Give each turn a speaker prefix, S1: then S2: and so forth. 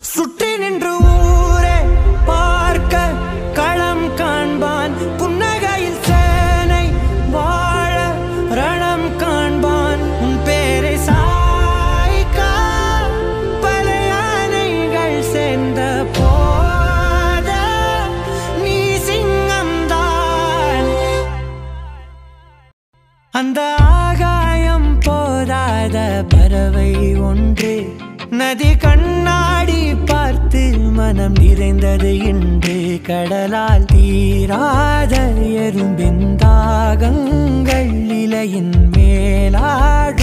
S1: சுற்றி நின்று ஊரே பார்க்க களம் காண்பான் புன்னகையில் சேனை வாழ ரணம் காண்பான் உன் பேரை சாய்க்கா பல யானைகள் சேர்ந்த போத நீ சிங்கம்தான் அந்த ஆகாயம் போதாத பறவை ஒன்று நதி கண்ணாடி பார்த்து மனம் நிறைந்தது இன்று கடலால் தீராத எறும்பின் தாகங்கள் இலையின் மேலாட